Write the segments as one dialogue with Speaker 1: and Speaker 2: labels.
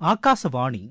Speaker 1: ஆகாசவாணி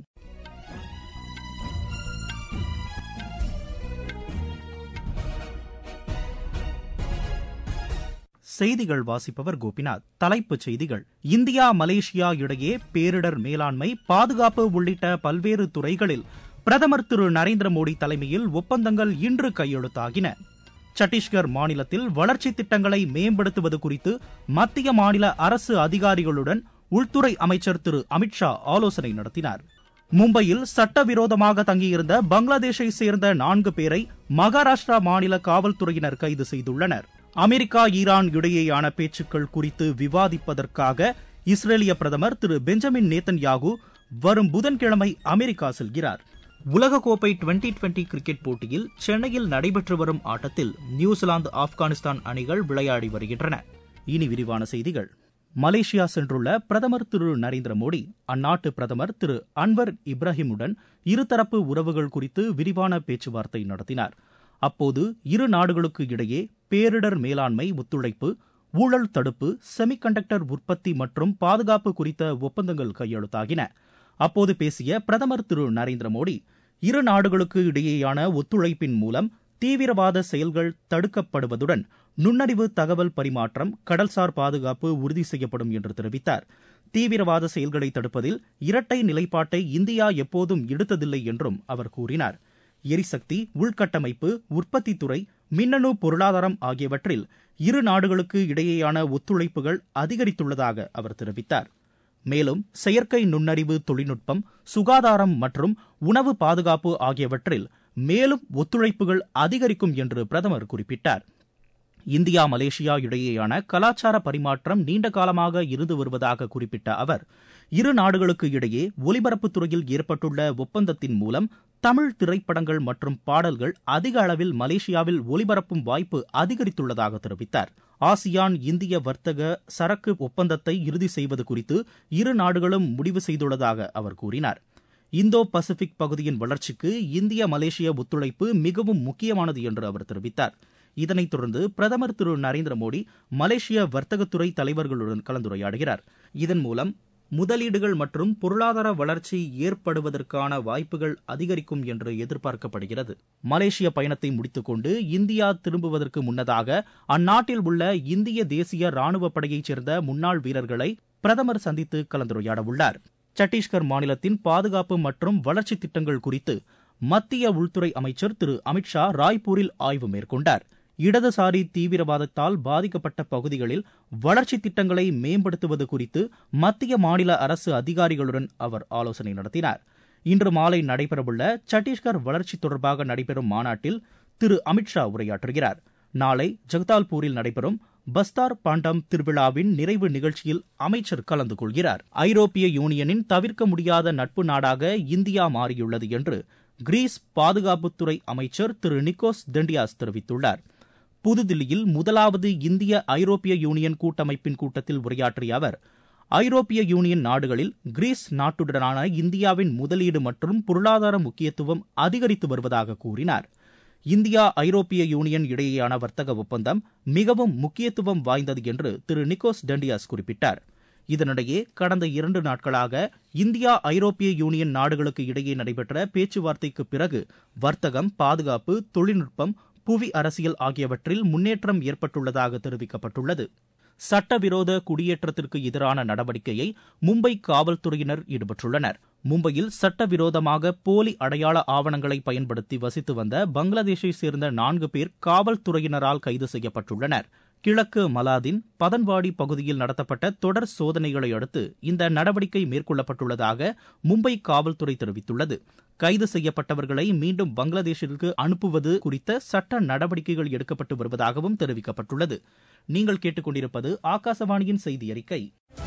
Speaker 1: செய்திகள் வாசிப்பவர் கோபிநாத் தலைப்புச் செய்திகள் இந்தியா மலேசியா இடையே பேரிடர் மேலாண்மை பாதுகாப்பு உள்ளிட்ட பல்வேறு துறைகளில் பிரதமர் திரு நரேந்திர மோடி தலைமையில் ஒப்பந்தங்கள் இன்று கையெழுத்தாகின சத்தீஸ்கர் மாநிலத்தில் வளர்ச்சித் திட்டங்களை மேம்படுத்துவது குறித்து மத்திய மாநில அரசு அதிகாரிகளுடன் உள்துறை அமைச்சர் திரு அமித்ஷா ஆலோசனை நடத்தினார் மும்பையில் சட்டவிரோதமாக தங்கியிருந்த பங்களாதேஷை சேர்ந்த நான்கு பேரை மகாராஷ்டிரா மாநில காவல்துறையினர் கைது செய்துள்ளனர் அமெரிக்கா ஈரான் இடையேயான பேச்சுக்கள் குறித்து விவாதிப்பதற்காக இஸ்ரேலிய பிரதமர் திரு பெஞ்சமின் நேத்தன்யாகு வரும் புதன்கிழமை அமெரிக்கா செல்கிறார் உலகக்கோப்பை டுவெண்டி டுவெண்டி கிரிக்கெட் போட்டியில் சென்னையில் நடைபெற்று வரும் ஆட்டத்தில் நியூசிலாந்து ஆப்கானிஸ்தான் அணிகள் விளையாடி வருகின்றன இனி விரிவான செய்திகள் மலேசியா சென்றுள்ள பிரதமர் திரு நரேந்திர மோடி அந்நாட்டு பிரதமர் திரு அன்வர் இப்ராஹிமுடன் இருதரப்பு உறவுகள் குறித்து விரிவான பேச்சுவார்த்தை நடத்தினார் அப்போது இரு நாடுகளுக்கு இடையே பேரிடர் மேலாண்மை ஒத்துழைப்பு ஊழல் தடுப்பு செமிகண்டக்டர் உற்பத்தி மற்றும் பாதுகாப்பு குறித்த ஒப்பந்தங்கள் கையெழுத்தாகின அப்போது பேசிய பிரதமர் திரு நரேந்திர மோடி இரு நாடுகளுக்கு இடையேயான ஒத்துழைப்பின் மூலம் தீவிரவாத செயல்கள் தடுக்கப்படுவதுடன் நுண்ணறிவு தகவல் பரிமாற்றம் கடல்சார் பாதுகாப்பு உறுதி செய்யப்படும் என்று தெரிவித்தார் தீவிரவாத செயல்களை தடுப்பதில் இரட்டை நிலைப்பாட்டை இந்தியா எப்போதும் எடுத்ததில்லை என்றும் அவர் கூறினார் எரிசக்தி உள்கட்டமைப்பு உற்பத்தித்துறை மின்னணு பொருளாதாரம் ஆகியவற்றில் இரு நாடுகளுக்கு இடையேயான ஒத்துழைப்புகள் அதிகரித்துள்ளதாக அவர் தெரிவித்தார் மேலும் செயற்கை நுண்ணறிவு தொழில்நுட்பம் சுகாதாரம் மற்றும் உணவு பாதுகாப்பு ஆகியவற்றில் மேலும் ஒத்துழைப்புகள் அதிகரிக்கும் என்று பிரதமர் குறிப்பிட்டார் இந்தியா மலேசியா இடையேயான கலாச்சார பரிமாற்றம் நீண்ட காலமாக இருந்து வருவதாக குறிப்பிட்ட அவர் இரு நாடுகளுக்கு இடையே ஒலிபரப்புத் துறையில் ஏற்பட்டுள்ள ஒப்பந்தத்தின் மூலம் தமிழ் திரைப்படங்கள் மற்றும் பாடல்கள் அதிக அளவில் மலேசியாவில் ஒலிபரப்பும் வாய்ப்பு அதிகரித்துள்ளதாக தெரிவித்தார் ஆசியான் இந்திய வர்த்தக சரக்கு ஒப்பந்தத்தை இறுதி செய்வது குறித்து இரு நாடுகளும் முடிவு செய்துள்ளதாக அவர் கூறினார் இந்தோ பசிபிக் பகுதியின் வளர்ச்சிக்கு இந்திய மலேசிய ஒத்துழைப்பு மிகவும் முக்கியமானது என்று அவர் தெரிவித்தார் இதனைத் தொடர்ந்து பிரதமர் திரு நரேந்திர மோடி மலேசிய வர்த்தகத்துறை தலைவர்களுடன் கலந்துரையாடுகிறார் இதன் மூலம் முதலீடுகள் மற்றும் பொருளாதார வளர்ச்சி ஏற்படுவதற்கான வாய்ப்புகள் அதிகரிக்கும் என்று எதிர்பார்க்கப்படுகிறது மலேசிய பயணத்தை முடித்துக்கொண்டு இந்தியா திரும்புவதற்கு முன்னதாக அந்நாட்டில் உள்ள இந்திய தேசிய ராணுவ படையைச் சேர்ந்த முன்னாள் வீரர்களை பிரதமர் சந்தித்து கலந்துரையாட உள்ளார் சத்தீஸ்கர் மாநிலத்தின் பாதுகாப்பு மற்றும் வளர்ச்சி திட்டங்கள் குறித்து மத்திய உள்துறை அமைச்சர் திரு அமித்ஷா ராய்ப்பூரில் ஆய்வு மேற்கொண்டார் இடதுசாரி தீவிரவாதத்தால் பாதிக்கப்பட்ட பகுதிகளில் வளர்ச்சி திட்டங்களை மேம்படுத்துவது குறித்து மத்திய மாநில அரசு அதிகாரிகளுடன் அவர் ஆலோசனை நடத்தினார் இன்று மாலை நடைபெறவுள்ள சத்தீஸ்கர் வளர்ச்சி தொடர்பாக நடைபெறும் மாநாட்டில் திரு அமித்ஷா உரையாற்றுகிறார் நாளை ஜக்தால்பூரில் நடைபெறும் பஸ்தார் பாண்டம் திருவிழாவின் நிறைவு நிகழ்ச்சியில் அமைச்சர் கலந்து கொள்கிறார் ஐரோப்பிய யூனியனின் தவிர்க்க முடியாத நட்பு நாடாக இந்தியா மாறியுள்ளது என்று கிரீஸ் பாதுகாப்புத்துறை அமைச்சர் திரு நிக்கோஸ் தெண்டியாஸ் தெரிவித்துள்ளார் புதுதில்லியில் முதலாவது இந்திய ஐரோப்பிய யூனியன் கூட்டமைப்பின் கூட்டத்தில் உரையாற்றிய அவர் ஐரோப்பிய யூனியன் நாடுகளில் கிரீஸ் நாட்டுடனான இந்தியாவின் முதலீடு மற்றும் பொருளாதார முக்கியத்துவம் அதிகரித்து வருவதாக கூறினார் இந்தியா ஐரோப்பிய யூனியன் இடையேயான வர்த்தக ஒப்பந்தம் மிகவும் முக்கியத்துவம் வாய்ந்தது என்று திரு நிக்கோஸ் டெண்டியாஸ் குறிப்பிட்டார் இதனிடையே கடந்த இரண்டு நாட்களாக இந்தியா ஐரோப்பிய யூனியன் நாடுகளுக்கு இடையே நடைபெற்ற பேச்சுவார்த்தைக்கு பிறகு வர்த்தகம் பாதுகாப்பு தொழில்நுட்பம் புவி அரசியல் ஆகியவற்றில் முன்னேற்றம் ஏற்பட்டுள்ளதாக தெரிவிக்கப்பட்டுள்ளது சட்டவிரோத குடியேற்றத்திற்கு எதிரான நடவடிக்கையை மும்பை காவல்துறையினர் ஈடுபட்டுள்ளனர் மும்பையில் சட்டவிரோதமாக போலி அடையாள ஆவணங்களை பயன்படுத்தி வசித்து வந்த பங்களாதேஷை சேர்ந்த நான்கு பேர் காவல்துறையினரால் கைது செய்யப்பட்டுள்ளனர் கிழக்கு மலாதின் பதன்வாடி பகுதியில் நடத்தப்பட்ட தொடர் சோதனைகளை அடுத்து இந்த நடவடிக்கை மேற்கொள்ளப்பட்டுள்ளதாக மும்பை காவல்துறை தெரிவித்துள்ளது கைது செய்யப்பட்டவர்களை மீண்டும் பங்களாதேஷிற்கு அனுப்புவது குறித்த சட்ட நடவடிக்கைகள் எடுக்கப்பட்டு வருவதாகவும் தெரிவிக்கப்பட்டுள்ளது நீங்கள் கேட்டுக்கொண்டிருப்பது ஆகாசவாணியின் செய்தி அறிக்கை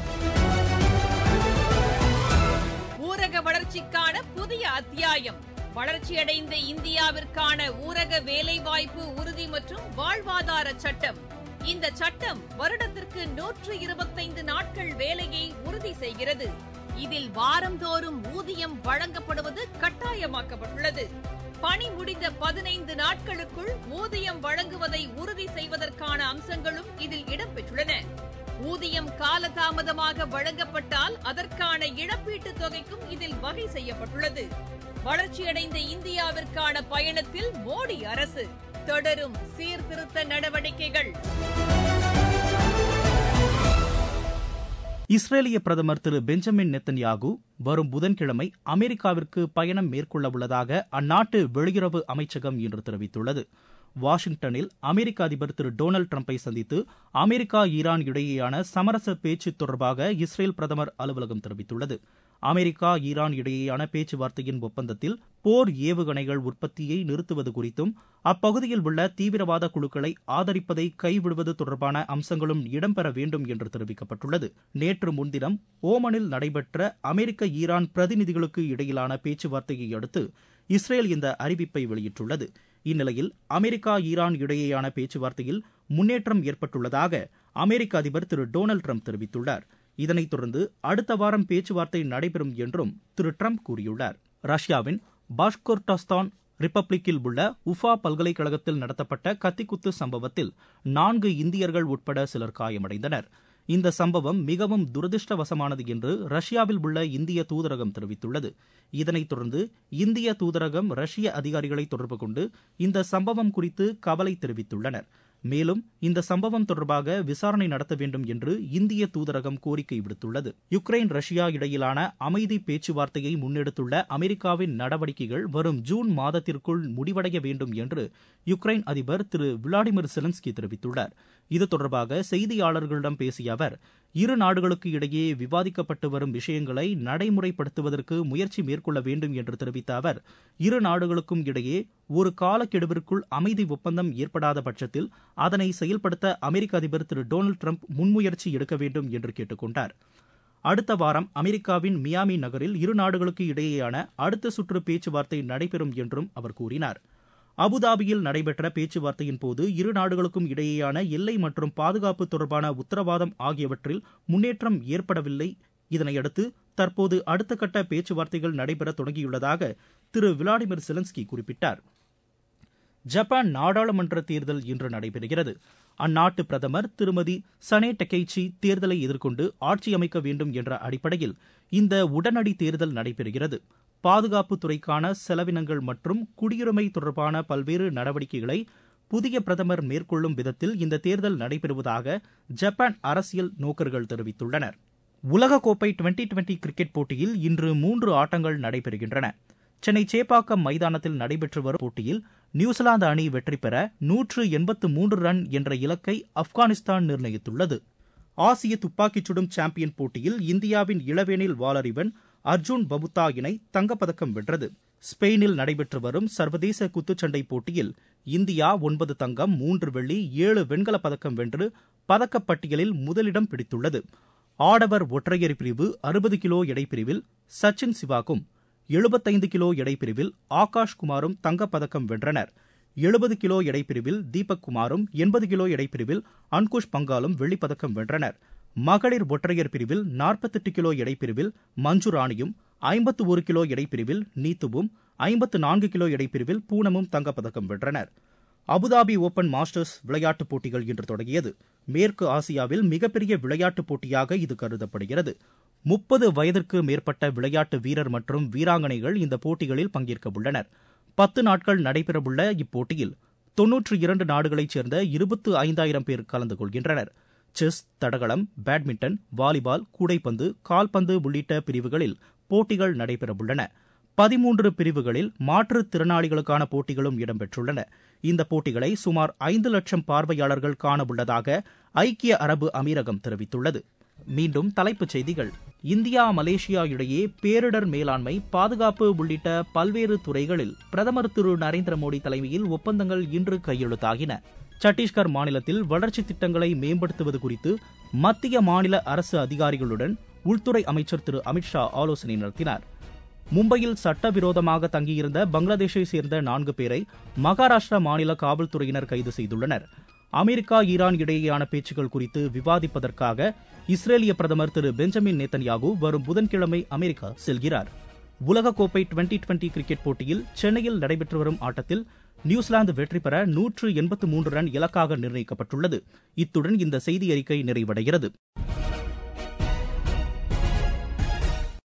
Speaker 2: ஊரக வளர்ச்சிக்கான புதிய அத்தியாயம் வளர்ச்சியடைந்த இந்தியாவிற்கான ஊரக வேலைவாய்ப்பு உறுதி மற்றும் வாழ்வாதார சட்டம் இந்த சட்டம் வருடத்திற்கு நூற்று இருபத்தைந்து நாட்கள் வேலையை உறுதி செய்கிறது இதில் வாரந்தோறும் ஊதியம் வழங்கப்படுவது கட்டாயமாக்கப்பட்டுள்ளது பணி முடிந்த பதினைந்து நாட்களுக்குள் ஊதியம் வழங்குவதை உறுதி செய்வதற்கான அம்சங்களும் இதில் இடம்பெற்றுள்ளன ஊதியம் காலதாமதமாக வழங்கப்பட்டால் அதற்கான இழப்பீட்டுத் தொகைக்கும் இதில் வகை செய்யப்பட்டுள்ளது வளர்ச்சியடைந்த இந்தியாவிற்கான பயணத்தில் மோடி அரசு தொடரும் சீர்திருத்த நடவடிக்கைகள்
Speaker 1: இஸ்ரேலிய பிரதமர் திரு பெஞ்சமின் நெத்தன்யாகு வரும் புதன்கிழமை அமெரிக்காவிற்கு பயணம் மேற்கொள்ள உள்ளதாக அந்நாட்டு வெளியுறவு அமைச்சகம் இன்று தெரிவித்துள்ளது வாஷிங்டனில் அமெரிக்க அதிபர் திரு டொனால்டு டிரம்பை சந்தித்து அமெரிக்கா ஈரான் இடையேயான சமரச பேச்சு தொடர்பாக இஸ்ரேல் பிரதமர் அலுவலகம் தெரிவித்துள்ளது அமெரிக்கா ஈரான் இடையேயான பேச்சுவார்த்தையின் ஒப்பந்தத்தில் போர் ஏவுகணைகள் உற்பத்தியை நிறுத்துவது குறித்தும் அப்பகுதியில் உள்ள தீவிரவாத குழுக்களை ஆதரிப்பதை கைவிடுவது தொடர்பான அம்சங்களும் இடம்பெற வேண்டும் என்று தெரிவிக்கப்பட்டுள்ளது நேற்று முன்தினம் ஓமனில் நடைபெற்ற அமெரிக்க ஈரான் பிரதிநிதிகளுக்கு இடையிலான பேச்சுவார்த்தையை அடுத்து இஸ்ரேல் இந்த அறிவிப்பை வெளியிட்டுள்ளது இந்நிலையில் அமெரிக்கா ஈரான் இடையேயான பேச்சுவார்த்தையில் முன்னேற்றம் ஏற்பட்டுள்ளதாக அமெரிக்க அதிபர் திரு டொனால்டு ட்ரம்ப் தெரிவித்துள்ளார் இதனைத் தொடர்ந்து அடுத்த வாரம் பேச்சுவார்த்தை நடைபெறும் என்றும் திரு ட்ரம்ப் கூறியுள்ளார் ரஷ்யாவின் பாஷ்கோர்டாஸ்தான் ரிப்பப்ளிக்கில் உள்ள உஃபா பல்கலைக்கழகத்தில் நடத்தப்பட்ட கத்திக்குத்து சம்பவத்தில் நான்கு இந்தியர்கள் உட்பட சிலர் காயமடைந்தனர் இந்த சம்பவம் மிகவும் துரதிருஷ்டவசமானது என்று ரஷ்யாவில் உள்ள இந்திய தூதரகம் தெரிவித்துள்ளது இதனைத் தொடர்ந்து இந்திய தூதரகம் ரஷ்ய அதிகாரிகளை தொடர்பு கொண்டு இந்த சம்பவம் குறித்து கவலை தெரிவித்துள்ளனர் மேலும் இந்த சம்பவம் தொடர்பாக விசாரணை நடத்த வேண்டும் என்று இந்திய தூதரகம் கோரிக்கை விடுத்துள்ளது யுக்ரைன் ரஷ்யா இடையிலான அமைதி பேச்சுவார்த்தையை முன்னெடுத்துள்ள அமெரிக்காவின் நடவடிக்கைகள் வரும் ஜூன் மாதத்திற்குள் முடிவடைய வேண்டும் என்று யுக்ரைன் அதிபர் திரு விளாடிமிர் செலன்ஸ்கி தெரிவித்துள்ளார் இது தொடர்பாக செய்தியாளர்களிடம் பேசிய அவர் இரு நாடுகளுக்கு இடையே விவாதிக்கப்பட்டு வரும் விஷயங்களை நடைமுறைப்படுத்துவதற்கு முயற்சி மேற்கொள்ள வேண்டும் என்று தெரிவித்த அவர் இரு நாடுகளுக்கும் இடையே ஒரு காலக்கெடுவிற்குள் அமைதி ஒப்பந்தம் ஏற்படாத பட்சத்தில் அதனை செயல்படுத்த அமெரிக்க அதிபர் திரு டொனால்டு ட்ரம்ப் முன்முயற்சி எடுக்க வேண்டும் என்று கேட்டுக் கொண்டார் அடுத்த வாரம் அமெரிக்காவின் மியாமி நகரில் இரு நாடுகளுக்கு இடையேயான அடுத்த சுற்று பேச்சுவார்த்தை நடைபெறும் என்றும் அவர் கூறினார் அபுதாபியில் நடைபெற்ற பேச்சுவார்த்தையின் போது இரு நாடுகளுக்கும் இடையேயான எல்லை மற்றும் பாதுகாப்பு தொடர்பான உத்தரவாதம் ஆகியவற்றில் முன்னேற்றம் ஏற்படவில்லை இதனையடுத்து தற்போது அடுத்த கட்ட பேச்சுவார்த்தைகள் நடைபெற தொடங்கியுள்ளதாக திரு விளாடிமிர் செலன்ஸ்கி குறிப்பிட்டார் ஜப்பான் நாடாளுமன்ற தேர்தல் இன்று நடைபெறுகிறது அந்நாட்டு பிரதமர் திருமதி சனே டெக்கைச்சி தேர்தலை எதிர்கொண்டு ஆட்சி அமைக்க வேண்டும் என்ற அடிப்படையில் இந்த உடனடி தேர்தல் நடைபெறுகிறது பாதுகாப்பு துறைக்கான செலவினங்கள் மற்றும் குடியுரிமை தொடர்பான பல்வேறு நடவடிக்கைகளை புதிய பிரதமர் மேற்கொள்ளும் விதத்தில் இந்த தேர்தல் நடைபெறுவதாக ஜப்பான் அரசியல் நோக்கர்கள் தெரிவித்துள்ளனர் உலகக்கோப்பை டுவெண்டி டுவெண்டி கிரிக்கெட் போட்டியில் இன்று மூன்று ஆட்டங்கள் நடைபெறுகின்றன சென்னை சேப்பாக்கம் மைதானத்தில் நடைபெற்று வரும் போட்டியில் நியூசிலாந்து அணி வெற்றி பெற நூற்று எண்பத்து மூன்று ரன் என்ற இலக்கை ஆப்கானிஸ்தான் நிர்ணயித்துள்ளது ஆசிய துப்பாக்கிச் சுடும் சாம்பியன் போட்டியில் இந்தியாவின் இளவேனில் வாலறிவன் அர்ஜுன் பபுத்தா இணை தங்கப்பதக்கம் வென்றது ஸ்பெயினில் நடைபெற்று வரும் சர்வதேச குத்துச்சண்டை போட்டியில் இந்தியா ஒன்பது தங்கம் மூன்று வெள்ளி ஏழு வெண்கலப் பதக்கம் வென்று பதக்கப்பட்டியலில் முதலிடம் பிடித்துள்ளது ஆடவர் ஒற்றையர் பிரிவு அறுபது கிலோ எடைப்பிரிவில் சச்சின் சிவாகும் எழுபத்தைந்து கிலோ எடைப்பிரிவில் ஆகாஷ் குமாரும் தங்கப்பதக்கம் வென்றனர் எழுபது கிலோ எடைப்பிரிவில் தீபக் குமாரும் எண்பது கிலோ எடைப்பிரிவில் அன்குஷ் பங்காலும் வெள்ளிப்பதக்கம் வென்றனர் மகளிர் ஒற்றையர் பிரிவில் நாற்பத்தெட்டு கிலோ எடைப்பிரிவில் மஞ்சு ராணியும் ஐம்பத்து ஒரு கிலோ எடைப்பிரிவில் நீத்துவும் ஐம்பத்து நான்கு கிலோ எடைப்பிரிவில் பூனமும் தங்கப்பதக்கம் வென்றனர் அபுதாபி ஓபன் மாஸ்டர்ஸ் விளையாட்டுப் போட்டிகள் இன்று தொடங்கியது மேற்கு ஆசியாவில் மிகப்பெரிய விளையாட்டுப் போட்டியாக இது கருதப்படுகிறது முப்பது வயதிற்கு மேற்பட்ட விளையாட்டு வீரர் மற்றும் வீராங்கனைகள் இந்த போட்டிகளில் பங்கேற்க உள்ளனர் பத்து நாட்கள் நடைபெறவுள்ள இப்போட்டியில் தொன்னூற்று இரண்டு நாடுகளைச் சேர்ந்த இருபத்து ஐந்தாயிரம் பேர் கலந்து கொள்கின்றனர் செஸ் தடகளம் பேட்மிண்டன் வாலிபால் கூடைப்பந்து கால்பந்து உள்ளிட்ட பிரிவுகளில் போட்டிகள் நடைபெறவுள்ளன பதிமூன்று பிரிவுகளில் மாற்றுத்திறனாளிகளுக்கான போட்டிகளும் இடம்பெற்றுள்ளன இந்த போட்டிகளை சுமார் ஐந்து லட்சம் பார்வையாளர்கள் காணவுள்ளதாக ஐக்கிய அரபு அமீரகம் தெரிவித்துள்ளது மீண்டும் தலைப்புச் செய்திகள் இந்தியா மலேசியா இடையே பேரிடர் மேலாண்மை பாதுகாப்பு உள்ளிட்ட பல்வேறு துறைகளில் பிரதமர் திரு நரேந்திர மோடி தலைமையில் ஒப்பந்தங்கள் இன்று கையெழுத்தாகின சத்தீஸ்கர் மாநிலத்தில் வளர்ச்சி திட்டங்களை மேம்படுத்துவது குறித்து மத்திய மாநில அரசு அதிகாரிகளுடன் உள்துறை அமைச்சர் திரு அமித்ஷா ஆலோசனை நடத்தினார் மும்பையில் சட்டவிரோதமாக தங்கியிருந்த பங்களாதேஷை சேர்ந்த நான்கு பேரை மகாராஷ்டிரா மாநில காவல்துறையினர் கைது செய்துள்ளனர் அமெரிக்கா ஈரான் இடையேயான பேச்சுக்கள் குறித்து விவாதிப்பதற்காக இஸ்ரேலிய பிரதமர் திரு பெஞ்சமின் நேத்தன்யாகு வரும் புதன்கிழமை அமெரிக்கா செல்கிறார் உலகக்கோப்பை டுவெண்டி டுவெண்டி கிரிக்கெட் போட்டியில் சென்னையில் நடைபெற்று வரும் ஆட்டத்தில் நியூசிலாந்து வெற்றி பெற நூற்று எண்பத்து மூன்று ரன் இலக்காக நிர்ணயிக்கப்பட்டுள்ளது இத்துடன் இந்த செய்தி அறிக்கை நிறைவடைகிறது